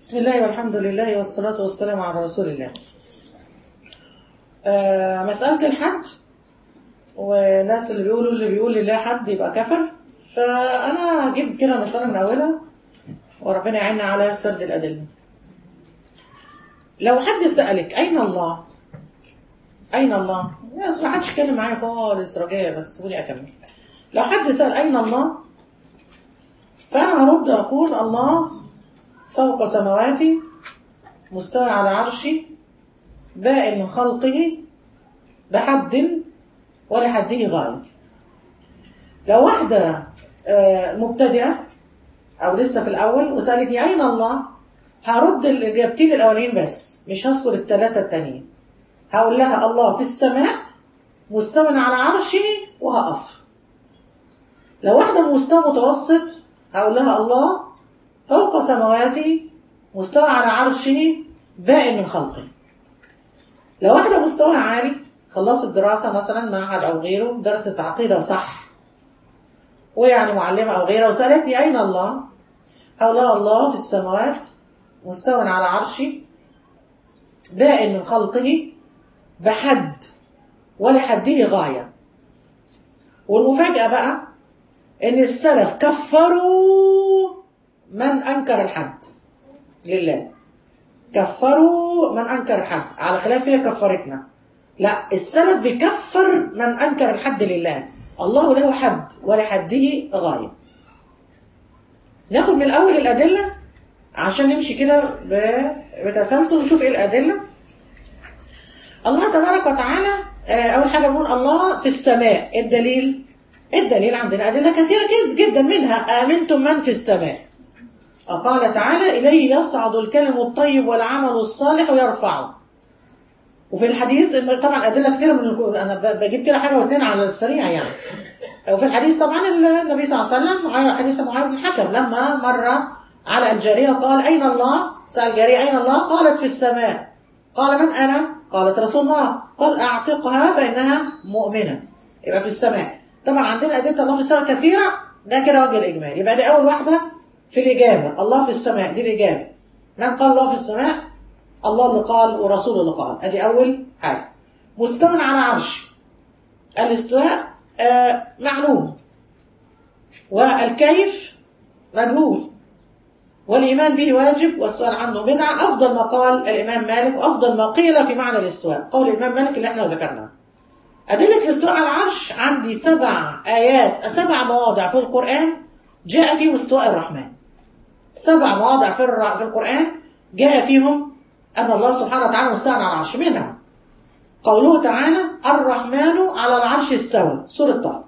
بسم الله والحمد لله والصلاة والسلام على رسول الله آه مسألة الحد والناس اللي بيقولوا اللي بيقول لله حد يبقى كفر فأنا هجيب كده مسألة من أولها وربنا يعيننا على سرد الأدلة لو حد سألك أين الله أين الله يا ما حدش يتكلم معايا خالص رجاء بس سيبوني أكمل لو حد سأل أين الله فأنا هرد أقول الله فوق سماواتي مستوى على عرشي بائن من خلقه بحد ولحده غاية لو واحدة مبتدئة أو لسه في الأول وسألتني أين الله هرد الإجابتين الأولين بس مش هذكر الثلاثة التانيين هقول لها الله في السماء مستوى على عرشه وهقف لو واحدة مستوى متوسط هقول لها الله فوق سماواتي مستوى على عرشه بائن من خلقه لو واحدة مستوى عالي خلصت دراسة مثلا معهد أو غيره درست عقيدة صح ويعني معلمة أو غيره وسألتني أين الله أقول لها الله في السماوات مستوى على عرشه بائن من خلقه بحد ولحده غاية والمفاجأة بقى إن السلف كفروا من أنكر الحد لله كفروا من أنكر الحد على خلاف هي كفرتنا لا السلف بيكفر من أنكر الحد لله الله له حد ولحده غاية ناخد من الأول الأدلة عشان نمشي كده بتسلسل ونشوف ايه الأدلة الله تبارك وتعالى أول حاجة بنقول الله في السماء الدليل الدليل عندنا أدلة كثيرة جدا منها آمنتم من في السماء قال تعالى إليه يصعد الكلم الطيب والعمل الصالح ويرفعه وفي الحديث إن طبعا أدلة كثيرة من الكون أنا بجيب كده حاجة واثنين على السريع يعني وفي الحديث طبعا النبي صلى الله عليه وسلم حديث معاوية بن الحكم لما مر على الجارية قال أين الله؟ سأل الجارية أين الله؟ قالت في السماء قال من أنا؟ قالت رسول الله قال أعتقها فإنها مؤمنة يبقى في السماء طبعا عندنا أدلة الله في السماء كثيرة ده كده وجه الإجمال يبقى دي أول واحدة في الإجابة الله في السماء دي الإجابة من قال الله في السماء الله اللي قال ورسوله اللي قال أدي أول حاجة مستوى على عرش الاستواء آه معلوم والكيف مجهول والإيمان به واجب والسؤال عنه بدعة أفضل ما قال الإمام مالك وأفضل ما قيل في معنى الاستواء قول الإمام مالك اللي احنا ذكرناه أدلة الاستواء على العرش عندي سبع آيات سبع مواضع في القرآن جاء فيه استواء الرحمن سبع مواضع في في القرآن جاء فيهم أن الله سبحانه وتعالى مستوى على العرش منها قوله تعالى الرحمن على العرش استوى سورة طه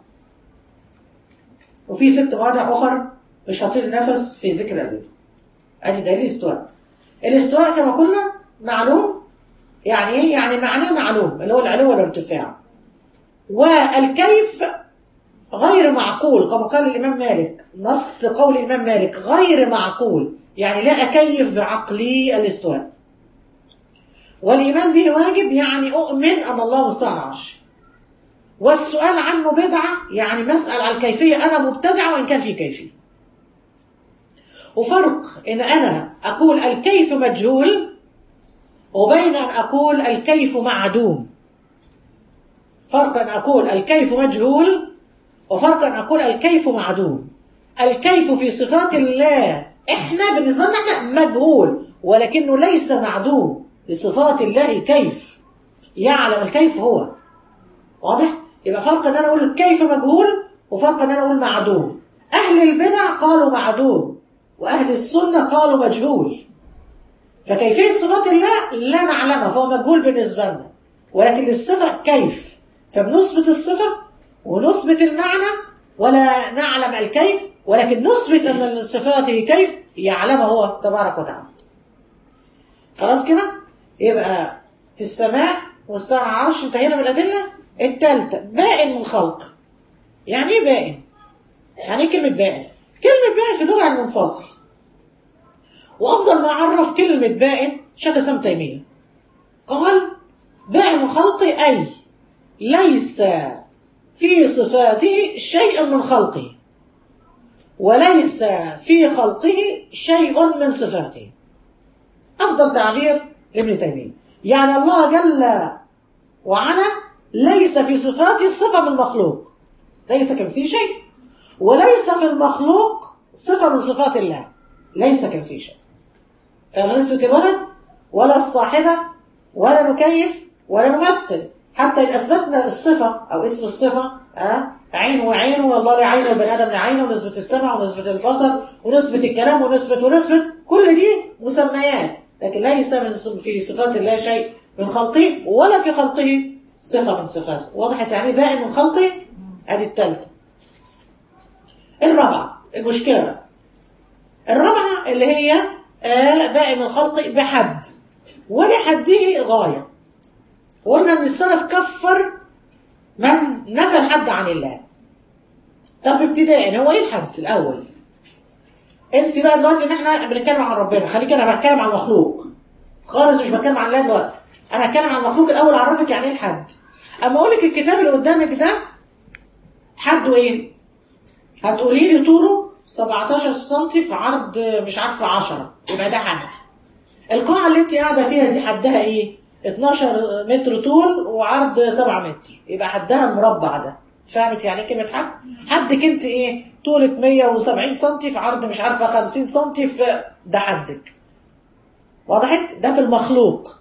وفي ست مواضع أخرى مش هطيل النفس في ذكر الأدلة أدي دليل الاستواء الاستواء كما قلنا معلوم يعني ايه؟ يعني معناه معلوم اللي هو العلو والارتفاع والكيف غير معقول كما قال الإمام مالك نص قول الإمام مالك غير معقول يعني لا أكيف بعقلي الاستواء والإيمان به واجب يعني أؤمن أن الله مستوى على العرش والسؤال عنه بدعة يعني مسأل على الكيفية أنا مبتدعة وإن كان في كيفية وفرق إن أنا أقول الكيف مجهول وبين أن أقول الكيف معدوم فرق أن أقول الكيف مجهول وفرق أن أقول الكيف معدوم الكيف في صفات الله إحنا بالنسبة لنا إحنا مجهول ولكنه ليس معدوم لصفات الله كيف يعلم الكيف هو واضح؟ يبقى فرق أن أنا أقول كيف مجهول وفرق أن أنا أقول معدوم أهل البدع قالوا معدوم وأهل السنة قالوا مجهول فكيفية صفات الله لا نعلمها فهو مجهول بالنسبة لنا ولكن الصفة كيف فبنثبت الصفة ونثبت المعنى ولا نعلم الكيف ولكن نثبت أن صفاته كيف يعلمه هو تبارك وتعالى خلاص كده يبقى في السماء واستوى على العرش انتهينا من الأدلة الثالثة بائن من الخلق يعني ايه بائن؟ يعني ايه كلمة بائن؟ كلمة بائن في اللغة المنفصل وأفضل ما عرف كلمة بائن شيخ الإسلام تيمية قال بائن من خلقه أي ليس في صفاته شيء من خلقه وليس في خلقه شيء من صفاته افضل تعبير لابن تيميه يعني الله جل وعلا ليس في صفاته صفه من المخلوق ليس كمثله شيء وليس في المخلوق صفه من صفات الله ليس كمثله شيء فلا نسبة الولد ولا الصاحبة ولا نكيف ولا نمثل حتى إن أثبتنا الصفة أو اسم الصفة أه؟ عين وعين والله له عين والبني آدم له عين ونسبة السمع ونسبة البصر ونسبة الكلام ونسبة ونسبة كل دي مسميات لكن ليس من في صفات الله شيء من خلقه ولا في خلقه صفة من صفاته وضحت يعني باقي من خلقه ادي الثالثة الرابعة المشكلة بقى الرابعة اللي هي آه باقي من خلقه بحد ولحده غاية قلنا ان السلف كفر من نفى الحد عن الله طب ابتداء هو ايه الحد الاول انسي بقى دلوقتي ان احنا بنتكلم عن ربنا خليك انا بتكلم عن المخلوق خالص مش بتكلم عن الله دلوقتي انا هتكلم عن المخلوق الاول اعرفك يعني ايه الحد اما اقول لك الكتاب اللي قدامك ده حده ايه هتقولي لي طوله 17 سم في عرض مش عارفه 10 يبقى ده حد القاعه اللي انت قاعده فيها دي حدها ايه 12 متر طول وعرض 7 متر يبقى حدها المربع ده فهمت يعني كلمه حد حدك انت ايه طولك 170 سم في عرض مش عارفه 50 سم في ده حدك وضحت ده في المخلوق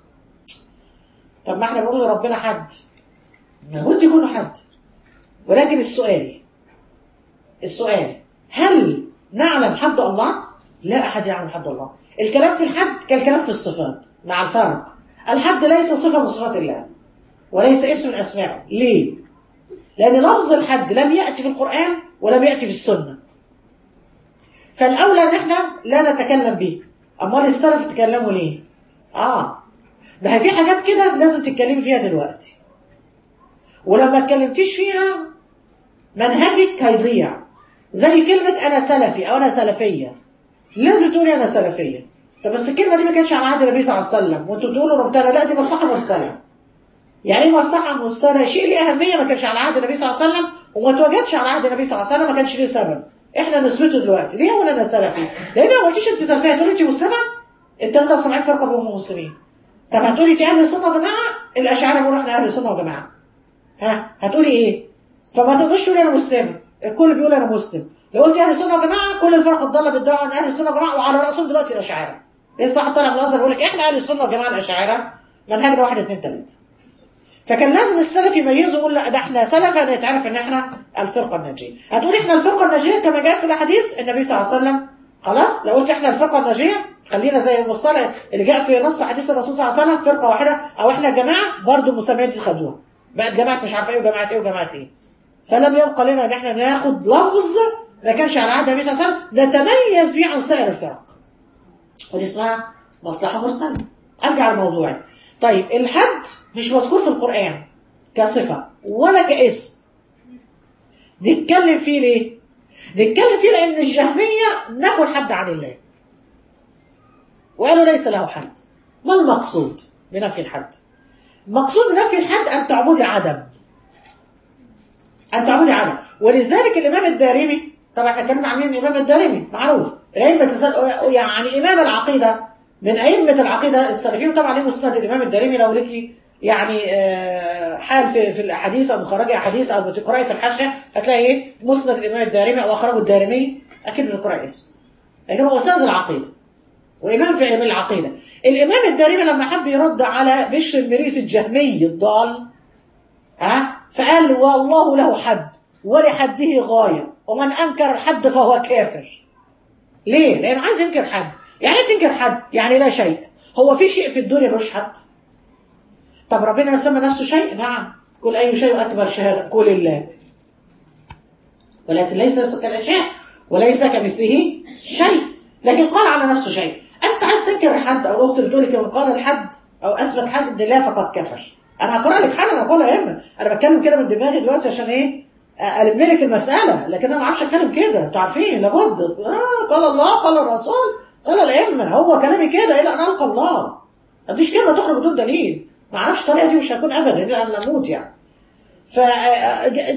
طب ما احنا بنقول لربنا حد لابد يكون له حد ولكن السؤال السؤال هل نعلم حد الله؟ لا أحد يعلم حد الله الكلام في الحد كالكلام في الصفات مع الفرق الحد ليس صفة من صفات الله وليس اسم من أسمائه ليه؟ لأن لفظ الحد لم يأتي في القرآن ولم يأتي في السنة فالأولى أن احنا لا نتكلم به أمال السلف تكلموا ليه؟ آه ده في حاجات كده لازم تتكلمي فيها دلوقتي ولما اتكلمتيش فيها منهجك هيضيع زي كلمة أنا سلفي أو أنا سلفية لازم تقولي أنا سلفية طب بس الكلمة دي ما كانتش على عهد النبي صلى الله عليه وسلم وانتوا تقولوا ربنا لا دي مصلحة مرسلة يعني ايه مصلحة مرسلة شيء ليه أهمية ما كانش على عهد النبي صلى الله عليه وسلم وما توجدش على عهد النبي صلى الله عليه وسلم ما كانش ليه سبب احنا نثبته دلوقتي ليه اقول انا سلفي لان ما قلتيش انت سلفيه تقولي انت مسلمه انت 73 فرقه بهم مسلمين طب هتقولي انت اهل السنه وجماعه الاشاعره بيقولوا احنا اهل السنه وجماعه ها هتقولي ايه فما تقدرش تقولي انا مسلمه الكل بيقول انا مسلم لو قلت اهل السنه وجماعه كل الفرق الضاله بتدعوا عن اهل السنه وجماعه وعلى راسهم دلوقتي الاشاعره لسه واحد طالع من الازهر يقول لك احنا اهل السنه وجماعه الاشاعره منهجنا واحد اثنين ثلاثه فكان لازم السلف يميزوا يقول لا ده احنا سلفا نتعرف ان احنا الفرقه الناجيه هتقول احنا الفرقه الناجيه كما جاءت في الاحاديث النبي صلى الله عليه وسلم خلاص لو قلت احنا الفرقه الناجيه خلينا زي المصطلح اللي جاء في نص حديث الرسول صلى الله عليه وسلم فرقه واحده او احنا جماعه برضه المسميات دي خدوها بقت جماعه مش عارفه ايه وجماعه ايه وجماعه ايه فلم يبقى لنا ان احنا ناخد لفظ ما كانش على عهد النبي صلى الله عليه وسلم نتميز بيه عن سائر الفرق ودي اسمها مصلحه مرسله ارجع لموضوعي طيب الحد مش مذكور في القران كصفه ولا كاسم نتكلم فيه ليه نتكلم فيه لان الجهميه نفوا الحد عن الله وقالوا ليس له حد ما المقصود بنفي الحد المقصود بنفي الحد ان تعبدي عدم ان تعبدي عدم ولذلك الامام الدارمي طبعا احنا اتكلمنا عن مين الامام الدارمي معروف الائمه يعني امام العقيده من ائمه العقيده السلفيين طبعا ليه مسند الامام الدارمي لو لك يعني حال في في الاحاديث او مخرجي احاديث او بتقراي في الحاشيه هتلاقي ايه مسند الامام الدارمي او اخرجه الدارمي اكيد بتقراي اسمه لكن هو استاذ العقيده وامام في علم العقيده الامام الدارمي لما حب يرد على بشر المريس الجهمي الضال ها فقال والله له حد ولحده غايه ومن انكر الحد فهو كافر ليه لانه عايز ينكر حد يعني ايه تنكر حد يعني لا شيء هو في شيء في الدنيا ملوش حد طب ربنا سمى نفسه شيء نعم كل اي شيء اكبر شهاده كل الله ولكن ليس كالاشياء وليس كمثله شيء لكن قال على نفسه شيء انت عايز تنكر حد او الاخت بتقول لك قال الحد او اثبت حد لا فقد كفر انا هقرا لك حاجه انا اقولها اما انا بتكلم كده من دماغي دلوقتي عشان ايه الم لك المساله لكن انا ما اعرفش اتكلم كده انتوا عارفين لابد آه قال الله قال الرسول قال الائمه هو كلامي كده الى ان القى الله ما عنديش كلمه تخرج بدون دليل ما اعرفش الطريقه دي مش هكون ابدا الى ان نموت يعني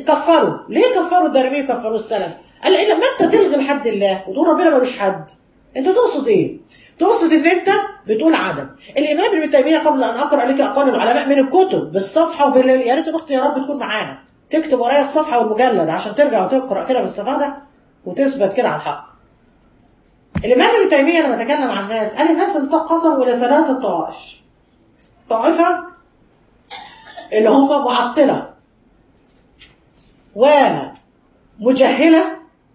فكفروا ليه كفروا الدارمي وكفروا السلف قال لان لما انت تلغي لحد الله وتقول ربنا ملوش حد انت تقصد ايه تقصد ان انت بتقول عدم الامام ابن تيميه قبل ان اقرا لك اقوال العلماء من الكتب بالصفحه وبال يا ريت الاخت يا رب تكون معانا تكتب ورايا الصفحه والمجلد عشان ترجع وتقرا كده باستفاده وتثبت كده على الحق الامام ابن تيميه لما تكلم عن الناس قال الناس انقسموا الى ثلاثه طوائف طائفه اللي هم معطله ومجهله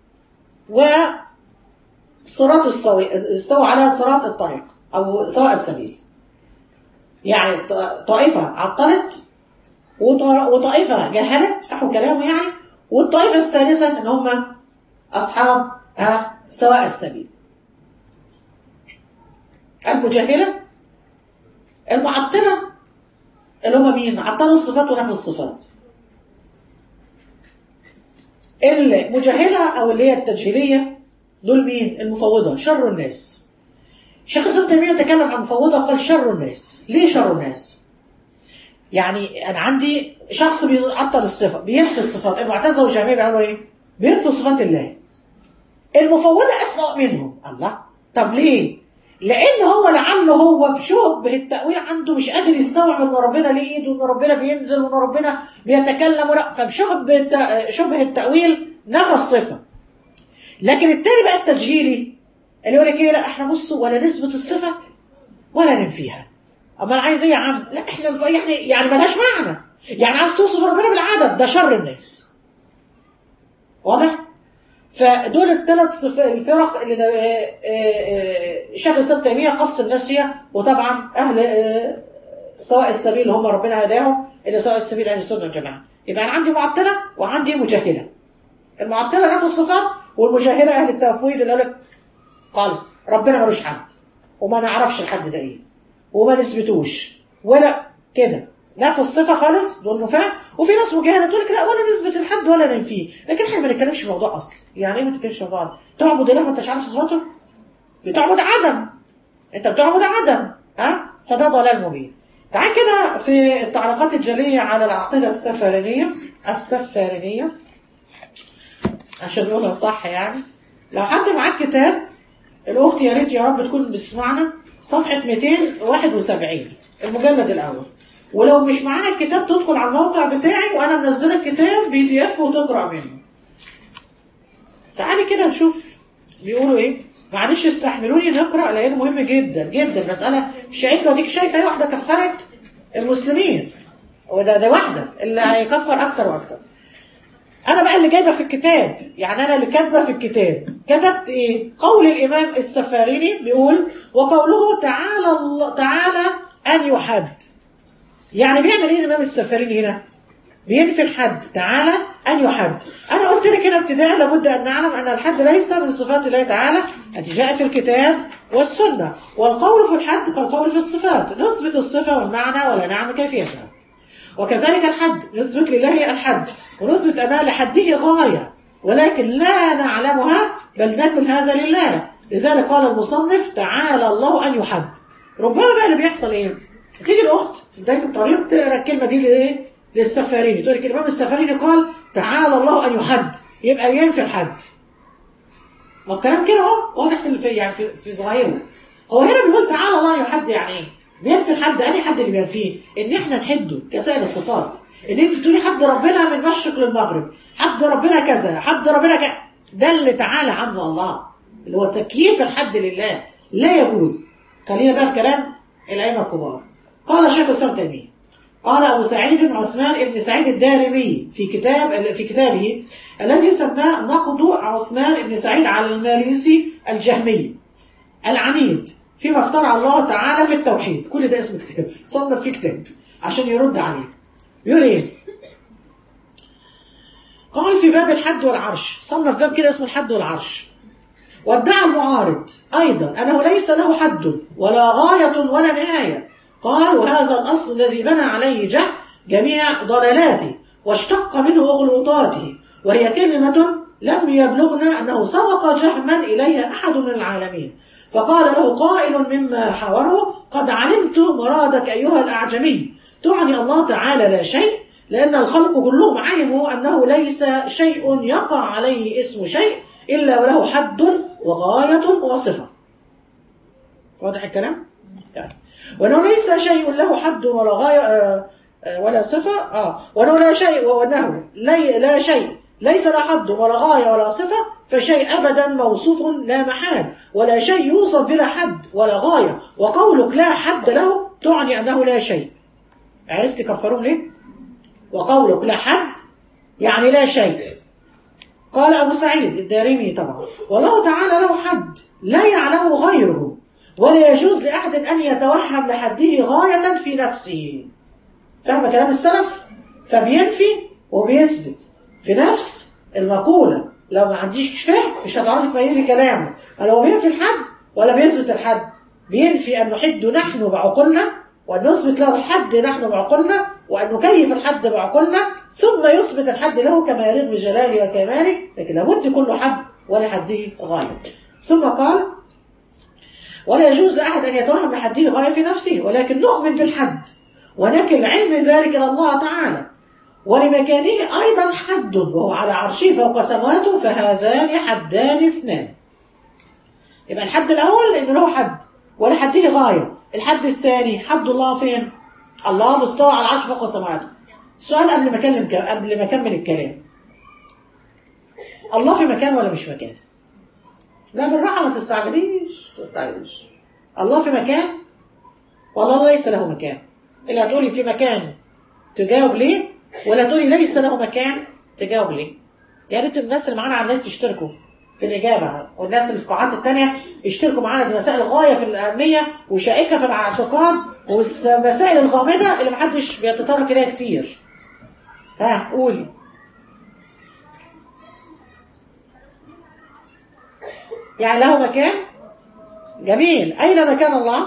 وصراط السوي استوى على صراط الطريق او سواء السبيل يعني طائفه عطلت وطائفه جهلت فحوا كلامه يعني والطائفه الثالثه ان هم اصحاب سواء السبيل المجهله المعطله اللي هم مين عطلوا الصفات ونفوا الصفات المجهلة أو اللي هي التجهيلية دول مين المفوضة شر الناس شيخ الإسلام تيمية تكلم عن مفوضة قال شر الناس ليه شر الناس يعني أنا عندي شخص بيعطل الصفة بينفي الصفات المعتزلة والجهمية بيعملوا إيه بينفوا صفات الله المفوضة أسوأ منهم الله طب ليه لان هو لعله هو بشبه التاويل عنده مش قادر يستوعب ان ربنا ليه ايد وان ربنا بينزل وان ربنا بيتكلم ولا فبشبه شبه التاويل نفى الصفه لكن التاني بقى التجهيلي اللي يقول لك ايه لا احنا بصوا ولا نثبت الصفه ولا ننفيها اما انا عايز ايه يا عم لا احنا يعني يعني ملهاش معنى يعني عايز توصف ربنا بالعدد ده شر الناس واضح فدول الثلاث الفرق اللي شيخ الاسلام تيميه قص الناس فيها وطبعا اهل سواء السبيل اللي هم ربنا هداهم الى سواء السبيل اهل السنه والجماعه يبقى انا عندي معطله وعندي مجهله المعطله نفس الصفات والمجهله اهل التفويض اللي قال لك خالص ربنا ملوش حد وما نعرفش الحد ده ايه وما نثبتوش ولا كده نفي الصفه خالص دول نفاة وفي ناس مجاهله تقول لك لا ولا نثبت الحد ولا ننفيه لكن احنا ما نتكلمش في موضوع اصل يعني ايه ما تتكلمش في موضوع تعبد اله وانت مش عارف صفاته بتعبد عدم انت بتعبد عدم ها فده ضلال مبين تعال كده في التعليقات الجليه على العقيده السفارينيه السفارينيه عشان نقولها صح يعني لو حد معاك كتاب الاخت يا ريت يا رب تكون بتسمعنا صفحه 271 المجلد الاول ولو مش معاك الكتاب تدخل على الموقع بتاعي وانا منزله الكتاب بي دي اف وتقرا منه تعالي كده نشوف بيقولوا ايه معلش استحملوني نقرا لانه مهم جدا جدا مساله شائكه وديك شايفه ايه واحده كفرت المسلمين وده ده واحده اللي هيكفر اكتر واكتر انا بقى اللي جايبه في الكتاب يعني انا اللي كاتبه في الكتاب كتبت ايه قول الامام السفاريني بيقول وقوله تعالى الله تعالى ان يحد يعني بيعمل ايه الامام السفاريني هنا بينفي الحد تعالى ان يحد انا قلت لك هنا ابتداء لابد ان نعلم ان الحد ليس من صفات الله تعالى التي جاءت في الكتاب والسنه والقول في الحد كالقول في الصفات نثبت الصفه والمعنى ولا نعلم كيفيتها وكذلك الحد نثبت لله الحد ونثبت أنها لحده غاية ولكن لا نعلمها بل نكن هذا لله لذلك قال المصنف تعالى الله أن يحد ربما بقى اللي بيحصل إيه تيجي الأخت في بداية الطريق تقرأ الكلمة دي لإيه للسفاريني تقول لك الإمام السفاريني قال تعالى الله أن يحد يبقى ينفي الحد ما الكلام كده اهو واضح في في يعني في, في ظاهره هو هنا بيقول تعالى الله أن يحد يعني ايه بينفي الحد أي حد اللي بينفيه ان احنا نحده كسائر الصفات ان انت تقولي حد ربنا من المشرق للمغرب حد ربنا كذا حد ربنا كذا ده اللي تعالى عنه الله اللي هو تكييف الحد لله لا يجوز خلينا بقى في كلام الائمه الكبار قال شيخ الاسلام تيميه قال ابو سعيد عثمان بن سعيد الدارمي في كتاب في كتابه الذي سماه نقد عثمان بن سعيد على الماليسي الجهمي العنيد فيما افترع الله تعالى في التوحيد كل ده اسم كتاب صنف فيه كتاب عشان يرد عليه يقول ايه قال في باب الحد والعرش صنف باب كده اسمه الحد والعرش وادعى المعارض ايضا انه ليس له حد ولا غايه ولا نهايه قال وهذا الاصل الذي بنى عليه جه جميع ضلالاته واشتق منه اغلوطاته وهي كلمه لم يبلغنا انه سبق جهما اليها احد من العالمين فقال له قائل مما حاوره قد علمت مرادك ايها الاعجمي تعني الله تعالى لا شيء لأن الخلق كلهم علموا أنه ليس شيء يقع عليه اسم شيء إلا وله حد وغاية وصفة واضح الكلام؟ يعني وأنه ليس شيء له حد ولا غاية آه آه ولا صفة آه وأنه لا شيء وأنه لي لا شيء ليس له حد ولا غاية ولا صفة فشيء أبدا موصوف لا محال ولا شيء يوصف بلا حد ولا غاية وقولك لا حد له تعني أنه لا شيء عرفت كفرون ليه؟ وقولك لا حد يعني لا شيء قال أبو سعيد الدارمي طبعا والله تعالى له حد لا يعلمه غيره ولا يجوز لأحد أن يتوهم لحده غاية في نفسه فاهم كلام السلف فبينفي وبيثبت في نفس المقولة لو ما عنديش فهم مش هتعرفي تميزي كلامه هل هو بينفي الحد ولا بيثبت الحد بينفي أن نحد نحن بعقولنا وأن نثبت له الحد نحن بعقولنا وأن نكيف الحد بعقولنا ثم يثبت الحد له كما يليق بجلاله وكماله لكن لابد يكون له حد ولحده غاية ثم قال ولا يجوز لأحد أن يتوهم لحده غاية في نفسه ولكن نؤمن بالحد ونكل علم ذلك إلى الله تعالى ولمكانه أيضا حد وهو على عرشه فوق سماواته فهذان حدان اثنان يبقى الحد الأول إنه له حد ولحده غاية الحد الثاني حد الله فين؟ الله مستوى على العرش فوق سماواته سؤال قبل ما أكلم قبل ما أكمل الكلام الله في مكان ولا مش مكان؟ لا بالراحة ما تستعجليش تستعجليش الله في مكان والله ليس له مكان إلا هتقولي في مكان تجاوب ليه ولا تقولي ليس له مكان تجاوب ليه يا ريت الناس اللي معانا عمالين تشتركوا في الإجابة والناس اللي في القاعات التانية يشتركوا معانا دي مسائل غاية في الأهمية وشائكة في الاعتقاد والمسائل الغامضة اللي محدش بيتطرق إليها كتير ها قولي يعني له مكان جميل أين مكان الله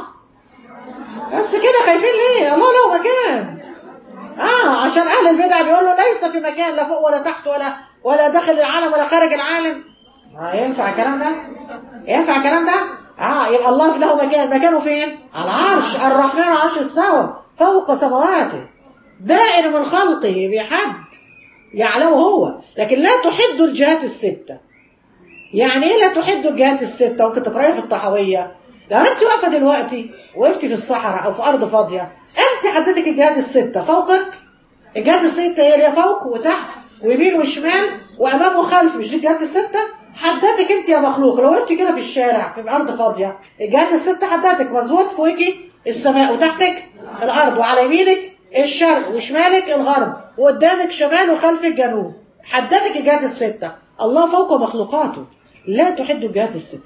بس كده خايفين ليه الله له مكان اه عشان اهل البدع بيقولوا ليس في مكان لا فوق ولا تحت ولا ولا داخل العالم ولا خارج العالم آه ينفع الكلام ده ينفع الكلام ده اه يبقى الله له مكان مكانه فين على العرش الرحمن على العرش استوى فوق سماواته بائن من خلقه بحد يعلمه هو لكن لا تحد الجهات السته يعني ايه لا تحد الجهات السته ممكن تقرايها في الطحاويه لو انت واقفه دلوقتي وقفتي في الصحراء او في ارض فاضيه انت حددك الجهات السته فوقك الجهات السته هي اللي هي فوق وتحت ويمين وشمال وامام وخلف مش دي الجهات السته حددك انت يا مخلوق لو وقفتي كده في الشارع في ارض فاضيه الجهات السته حددك مظبوط فوقك السماء وتحتك الارض وعلى يمينك الشرق وشمالك الغرب وقدامك شمال وخلفك جنوب حددك الجهات السته الله فوق مخلوقاته لا تحد الجهات السته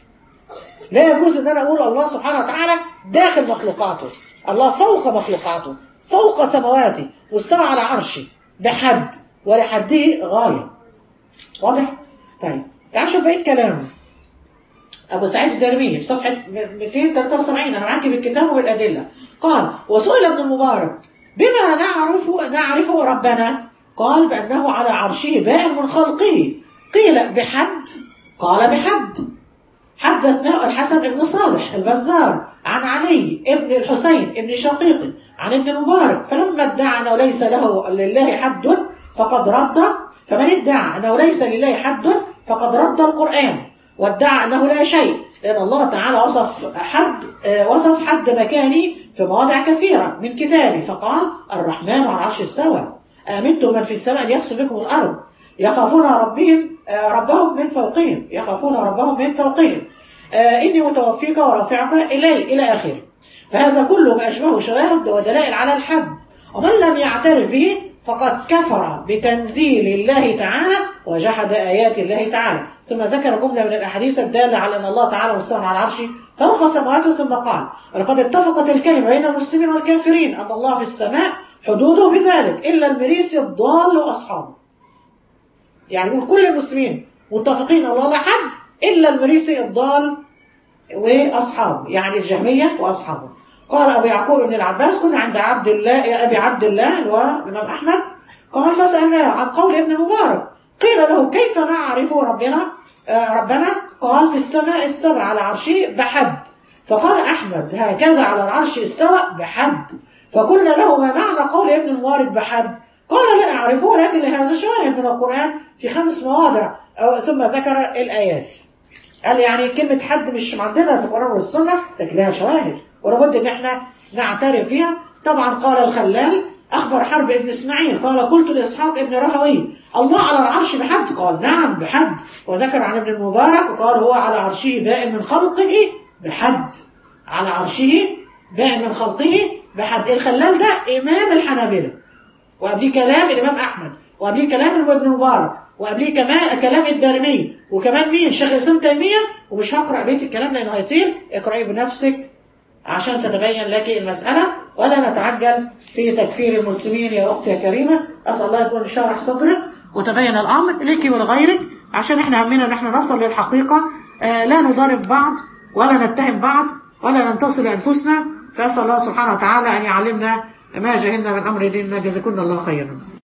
لا يجوز ان انا اقول الله سبحانه وتعالى داخل مخلوقاته الله فوق مخلوقاته فوق سماواته واستوى على عرشه بحد ولحده غاية واضح؟ طيب تعال شوف بقية كلامه أبو سعيد الدارمي في صفحة 273 أنا معاكي بالكتاب وبالأدلة قال وسئل ابن المبارك بما نعرف نعرف ربنا قال بأنه على عرشه بائن من خلقه قيل بحد قال بحد حدثنا الحسن بن صالح البزار عن علي ابن الحسين ابن شقيق عن ابن المبارك فلما ادعى انه ليس له لله حد فقد رد فمن ادعى انه ليس لله حد فقد رد القران وادعى انه لا شيء لان الله تعالى وصف حد وصف حد مكاني في مواضع كثيره من كتابه فقال الرحمن على العرش استوى امنتم من في السماء ان يخسف بكم الارض يخافون ربهم ربهم من فوقهم يخافون ربهم من فوقهم آه إني متوفيك ورافعك إلي إلى آخره فهذا كله ما أشبهه شواهد ودلائل على الحد ومن لم يعترف به فقد كفر بتنزيل الله تعالى وجحد آيات الله تعالى ثم ذكر جملة من الأحاديث الدالة على أن الله تعالى مستوى على عرشه فوق سماواته ثم قال ولقد اتفقت الكلمة بين المسلمين والكافرين أن الله في السماء حدوده بذلك إلا المريسي الضال وأصحابه يعني نقول كل المسلمين متفقين الله لا حد إلا المريسي الضال وأصحابه يعني الجهمية وأصحابه قال أبو يعقوب بن العباس كنا عند عبد الله يا أبي عبد الله اللي هو الإمام أحمد قال فسألناه عن قول ابن المبارك قيل له كيف نعرف ربنا آه ربنا قال في السماء السبع على عرشه بحد فقال أحمد هكذا على العرش استوى بحد فقلنا له ما معنى قول ابن المبارك بحد قال لا أعرفه لكن لهذا شاهد من القرآن في خمس مواضع ثم ذكر الآيات قال يعني كلمة حد مش عندنا في القرآن والسنة لكن لها شواهد ولابد ان احنا نعترف فيها طبعا قال الخلال أخبر حرب ابن إسماعيل قال قلت لإسحاق ابن راهوي الله على العرش بحد قال نعم بحد وذكر عن ابن المبارك وقال هو على عرشه بائن من خلقه بحد على عرشه بائن من خلقه بحد الخلال ده إمام الحنابلة وقبليه كلام الإمام أحمد وقبليه كلام ابن مبارك وقبليه كمان كلام الدارمي وكمان مين شيخ الإسلام تيمية ومش هقرأ بيت الكلام لأنه هيطير اقرأيه بنفسك عشان تتبين لك المسألة ولا نتعجل في تكفير المسلمين يا أختي يا كريمة أسأل الله يكون شرح صدرك وتبين الأمر لك ولغيرك عشان احنا همنا ان احنا نصل للحقيقة آه لا نضارب بعض ولا نتهم بعض ولا ننتصر لأنفسنا فأسأل الله سبحانه وتعالى أن يعلمنا ما جهلنا من أمر ديننا جزاكم الله خيرا